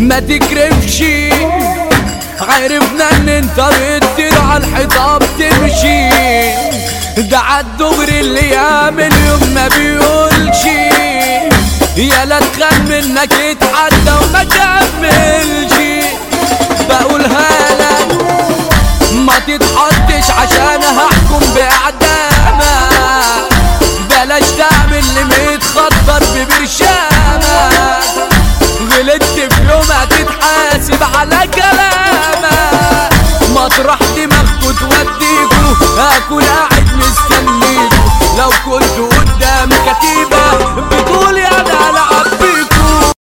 ما تكرفش عرفنا ان انت بتطير على الحيطة بتمشي ده عالدغري اللي يعمل يوم ما بيقولش يا لا تخاف منك يتحدى وما تعملش بقولها لك ما تتحطش عشانها